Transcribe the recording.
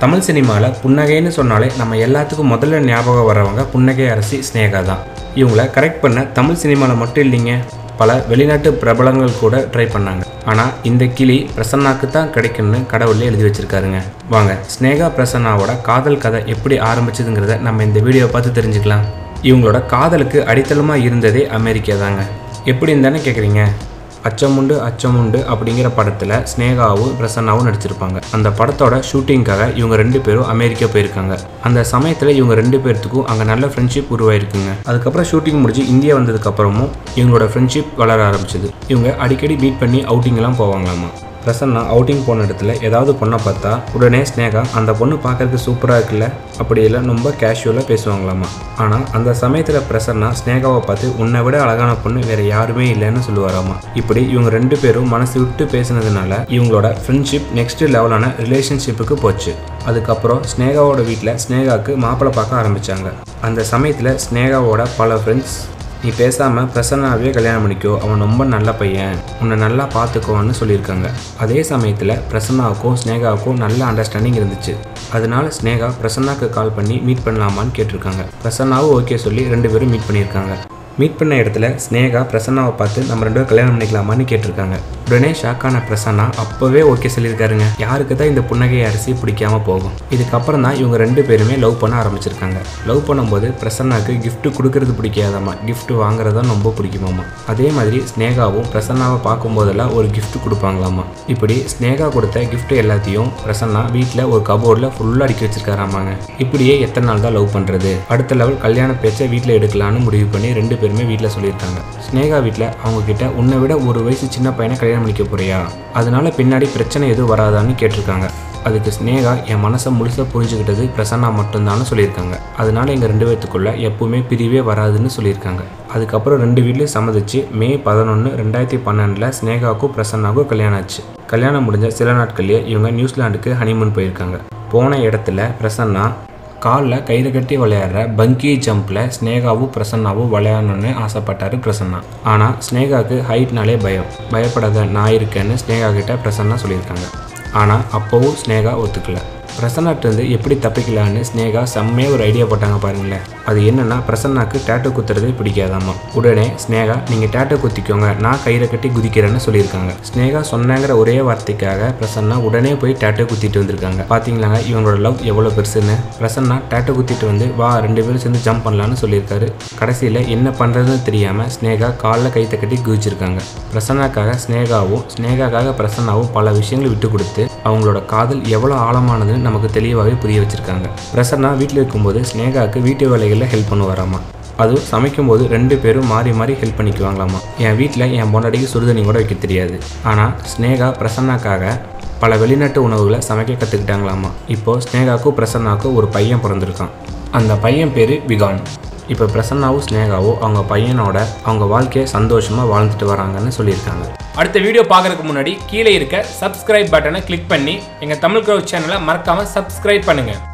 தமிழ் சினிமாவில் புன்னகைன்னு சொன்னாலே நம்ம எல்லாத்துக்கும் முதல்ல ஞாபகம் வர்றவங்க புன்னகை அரசி ஸ்னேகா தான் இவங்கள கரெக்ட் பண்ண தமிழ் சினிமாவில் மட்டும் இல்லைங்க பல வெளிநாட்டு பிரபலங்கள் கூட ட்ரை பண்ணாங்க ஆனால் இந்த கிளி பிரசன்னாக்கு தான் கிடைக்கும்னு கடவுளே எழுதி வச்சிருக்காருங்க வாங்க ஸ்னேகா பிரசன்னாவோட காதல் கதை எப்படி ஆரம்பிச்சதுங்கிறத நம்ம இந்த வீடியோவை பார்த்து தெரிஞ்சுக்கலாம் இவங்களோட காதலுக்கு அடித்தளமாக இருந்ததே அமெரிக்கா தாங்க எப்படின்னு தானே கேட்குறீங்க அச்சமுண்டு அச்சமுண்டு அப்படிங்கிற படத்தில் ஸ்னேகாவும் பிரசன்னாவும் நடிச்சிருப்பாங்க அந்த படத்தோட ஷூட்டிங்காக இவங்க ரெண்டு பேரும் அமெரிக்கா போயிருக்காங்க அந்த சமயத்தில் இவங்க ரெண்டு பேர்த்துக்கும் அங்கே நல்ல ஃப்ரெண்ட்ஷிப் உருவாயிருக்குங்க அதுக்கப்புறம் ஷூட்டிங் முடிஞ்சு இந்தியா வந்ததுக்கப்புறமும் இவங்களோட ஃப்ரெண்ட்ஷிப் வளர ஆரம்பிச்சது இவங்க அடிக்கடி மீட் பண்ணி அவுட்டிங்லாம் போவாங்களாமா பிரசன்னா அவுட்டிங் போன இடத்துல ஏதாவது பொண்ணை பார்த்தா உடனே ஸ்னேகா அந்த பொண்ணு பார்க்கறதுக்கு சூப்பராக இருக்குல்ல அப்படி எல்லாம் ரொம்ப கேஷுவலாக பேசுவாங்களாமா ஆனால் அந்த சமயத்தில் பிரசன்னா ஸ்னேகாவை பார்த்து உன்னை விட அழகான பொண்ணு வேற யாருமே இல்லைன்னு சொல்லுவாராமா இப்படி இவங்க ரெண்டு பேரும் மனசு விட்டு பேசினதுனால இவங்களோட ஃப்ரெண்ட்ஷிப் நெக்ஸ்ட் லெவலான ரிலேஷன்ஷிப்புக்கு போச்சு அதுக்கப்புறம் ஸ்னேகாவோட வீட்டில் ஸ்னேகாவுக்கு மாப்பிள்ளை பார்க்க ஆரம்பித்தாங்க அந்த சமயத்தில் ஸ்னேகாவோட பல ஃப்ரெண்ட்ஸ் நீ பேசாமல் பிரசன்னாவே கல்யாணம் பண்ணிக்கோ அவன் ரொம்ப நல்ல பையன் உன்னை நல்லா பார்த்துக்கோன்னு சொல்லியிருக்காங்க அதே சமயத்தில் பிரசன்னாவுக்கும் ஸ்னேகாவுக்கும் நல்ல அண்டர்ஸ்டாண்டிங் இருந்துச்சு அதனால ஸ்னேகா பிரசன்னாக்கு கால் பண்ணி மீட் பண்ணலாமான்னு கேட்டிருக்காங்க பிரசன்னாவும் ஓகே சொல்லி ரெண்டு பேரும் மீட் பண்ணியிருக்காங்க மீட் பண்ண இடத்துல ஸ்னேகா பிரசன்னாவை பார்த்து நம்ம ரெண்டு பேரும் கல்யாணம் பண்ணிக்கலாமான்னு கேட்டிருக்காங்க உடனே ஷாக்கான பிரசன்னா அப்போவே ஓகே சொல்லியிருக்காருங்க யாருக்கு தான் இந்த புன்னகை அரிசி பிடிக்காம போகும் இதுக்கப்புறம் தான் இவங்க ரெண்டு பேருமே லவ் பண்ண ஆரம்பிச்சிருக்காங்க லவ் பண்ணும்போது பிரசன்னாக்கு gift கொடுக்கறது பிடிக்காதாமா gift வாங்குறது தான் ரொம்ப பிடிக்குமாமா அதே மாதிரி ஸ்னேகாவும் பிரசன்னாவை பார்க்கும்போதெல்லாம் ஒரு gift கொடுப்பாங்களாமா இப்படி ஸ்னேகா கொடுத்த gift எல்லாத்தையும் பிரசன்னா வீட்டில் ஒரு கபோர்டில் ஃபுல்லாக அடுக்கி வச்சிருக்காராமாங்க இப்படியே எத்தனை நாள் தான் லவ் பண்ணுறது அடுத்த லெவல் கல்யாண பேச்சை வீட்டில் எடுக்கலான்னு முடிவு பண்ணி ரெண்டு பேருமே வீட்டில் சொல்லியிருக்காங்க ஸ்னேகா வீட்டில் அவங்க கிட்ட உன்னை விட ஒரு வயசு சின்ன பையனை கல்யாணம் பண்ணிக்க போறியா அதனால பின்னாடி பிரச்சனை எதுவும் வராதான்னு கேட்டிருக்காங்க அதுக்கு ஸ்னேகா என் மனசை முழுசாக புரிஞ்சுக்கிட்டது பிரசன்னா மட்டும்தான்னு சொல்லியிருக்காங்க அதனால எங்கள் ரெண்டு பேர்த்துக்குள்ள எப்பவுமே பிரிவே வராதுன்னு சொல்லியிருக்காங்க அதுக்கப்புறம் ரெண்டு வீட்லேயும் சம்மதிச்சு மே பதினொன்று ரெண்டாயிரத்தி பன்னெண்டில் ஸ்னேகாவுக்கும் பிரசன்னாவுக்கும் கல்யாணம் ஆச்சு கல்யாணம் முடிஞ்ச சில நாட்கள்லேயே இவங்க நியூசிலாந்துக்கு ஹனிமூன் போயிருக்காங்க போன இடத்துல பிரசன்னா காலில் கயிறு கட்டி விளையாடுற பங்கி ஜம்பில் ஸ்னேகாவும் பிரசன்னாவும் விளையாடணும்னு ஆசைப்பட்டாரு பிரசன்னா ஆனால் ஸ்னேகாவுக்கு ஹைட்னாலே பயம் பயப்படாத நான் இருக்கேன்னு ஸ்னேகா கிட்ட பிரசன்னா சொல்லியிருக்காங்க ஆனால் அப்போவும் ஸ்னேகா ஒத்துக்கல பிரசன்னாட்டிருந்து எப்படி தப்பிக்கலான்னு ஸ்னேகா செம்மையாக ஒரு ஐடியா போட்டாங்க பாருங்களேன் அது என்னன்னா பிரசன்னாக்கு டேட்டு குத்துறதே பிடிக்காதாமா உடனே ஸ்னேகா நீங்கள் டேட்டு குத்திக்கோங்க நான் கயிறை கட்டி குதிக்கிறேன்னு சொல்லியிருக்காங்க ஸ்னேகா சொன்னாங்கிற ஒரே வார்த்தைக்காக பிரசன்னா உடனே போய் டேட்டு குத்திட்டு வந்திருக்காங்க பார்த்தீங்களாங்க இவங்களோட லவ் எவ்வளோ பெருசுன்னு பிரசன்னா டேட்டு குத்திட்டு வந்து வா ரெண்டு பேரும் சேர்ந்து ஜம்ப் பண்ணலான்னு சொல்லியிருக்காரு கடைசியில் என்ன பண்ணுறதுன்னு தெரியாமல் ஸ்னேகா காலில் கைத்தை கட்டி குதிச்சிருக்காங்க பிரசன்னாக்காக ஸ்னேகாவும் ஸ்னேகாக்காக பிரசன்னாவும் பல விஷயங்களை விட்டு கொடுத்து அவங்களோட காதல் எவ்வளோ ஆழமானதுன்னு நமக்கு தெளிவாகவே புரிய வச்சிருக்காங்க பிரசன்னா வீட்டில் இருக்கும்போது ஸ்னேகாவுக்கு வீட்டு வேலைகளில் ஹெல்ப் பண்ணுவாராமா அதுவும் சமைக்கும்போது ரெண்டு பேரும் மாறி மாறி ஹெல்ப் பண்ணிக்குவாங்களாமா என் வீட்டில் என் பொண்டாட்டிக்கு சுடுதண்ணி கூட வைக்க தெரியாது ஆனால் ஸ்னேகா பிரசன்னாக்காக பல வெளிநாட்டு உணவுகளை சமைக்க கற்றுக்கிட்டாங்களாமா இப்போது ஸ்னேகாவுக்கும் பிரசன்னாவுக்கும் ஒரு பையன் பிறந்திருக்கான் அந்த பையன் பேர் விகான் இப்போ பிரசன்னாவும் ஸ்னேகாவும் அவங்க பையனோட அவங்க வாழ்க்கையை சந்தோஷமாக வாழ்ந்துட்டு வராங்கன்னு சொல்லியிருக்காங்க அடுத்த வீடியோ பார்க்கறதுக்கு முன்னாடி கீழே இருக்க சப்ஸ்கிரைப் பட்டனை கிளிக் பண்ணி எங்கள் தமிழ் க்ரௌட் சேனலை மறக்காமல் சப்ஸ்கிரைப் பண்ணுங்கள்